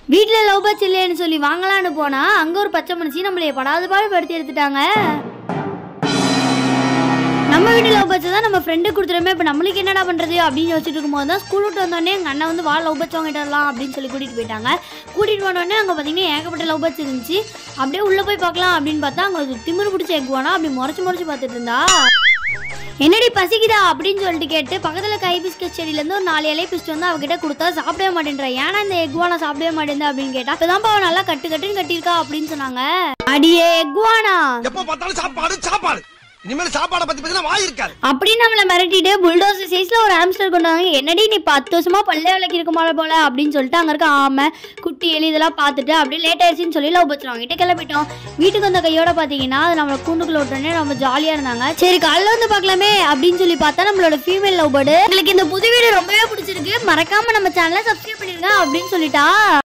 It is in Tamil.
வீட்டில் லவ் பேர்ட்ஸ் இல்லைன்னு சொல்லி வாங்கலான்னு போனா அங்க ஒரு பச்சை மனுஷி நம்மளைய படாத பாடு படுத்தி எடுத்துட்டாங்க நம்ம வீட்டு லவ் பேர்ட்ஸ் தான் நம்ம ஃப்ரெண்டு கொடுத்துருமே இப்போ நம்மளுக்கு என்னடா பண்ணுறது அப்படின்னு யோசிச்சுட்டு இருக்கும்போது தான் ஸ்கூல் விட்டு வந்தோடனே எங்கள் அண்ணன் வந்து வா லவ் பேர்ட்ஸ் வாங்கிட்டு வரலாம் அப்படின்னு சொல்லி கூட்டிகிட்டு போயிட்டாங்க கூட்டிகிட்டு போனோடனே அங்கே பார்த்தீங்கன்னா ஏகப்பட்ட லவ் பேர்ட்ஸ் இருந்துச்சு அப்படியே உள்ளே போய் பார்க்கலாம் அப்படின்னு பார்த்தா அங்கே ஒரு திமிரு பிடிச்ச எக்குவானா அப்படி முறைச்சு முறைச்சு பார்த்துட்டு இருந்தா என்னடி பசிக்குதா அப்படின்னு சொல்லிட்டு கேட்டு பக்கத்தில் கை பிஸ்கட் செடியிலேருந்து ஒரு நாலு இலை பிஸ்ட் வந்து அவகிட்ட கொடுத்தா சாப்பிடவே மாட்டேன்றா ஏன்னா இந்த எக்வானா சாப்பிடவே மாட்டேன் அப்படின்னு கேட்டா இப்போதான்ப்பா அவ நல்லா கட்டு கட்டுன்னு கட்டியிருக்கா அப்படின்னு சொன்னாங்க அடியே எக்வானா எப்ப பார்த்தாலும் சாப்பாடு சாப்பாடு இனிமேல் சாப்பாடை பத்தி பத்தினா வாய் இருக்காது அப்படின்னு நம்மள மிரட்டிட்டு புல்டோசர் சைஸ்ல ஒரு ஆம்ஸ்டர் கொண்டு வாங்க என்னடி நீ பத்து வருஷமா பல்லே விளக்கி இருக்க மால போல அப்படின்னு சொல்லிட்டு அங்க இருக்க ஆமை குட்டி எலி இதெல்லாம் பார்த்துட்டு அப்படியே லேட் ஆயிடுச்சுன்னு சொல்லி லவ் பச்சு வாங்கிட்டு கிளம்பிட்டோம் வீட்டுக்கு வந்த கையோட பாத்தீங்கன்னா அது நம்மள கூண்டுக்குள்ள விட்டோன்னே ரொம்ப ஜாலியா இருந்தாங்க சரி காலைல வந்து பார்க்கலாமே அப்படின்னு சொல்லி பார்த்தா நம்மளோட ஃபீமேல் லவ் பேர்டு உங்களுக்கு இந்த புது வீடு ரொம்பவே பிடிச்சிருக்கு மறக்காம நம்ம சேனலை சப்ஸ்கிரைப் பண்ணிருங்க அப்படின்னு சொல்லிட்டா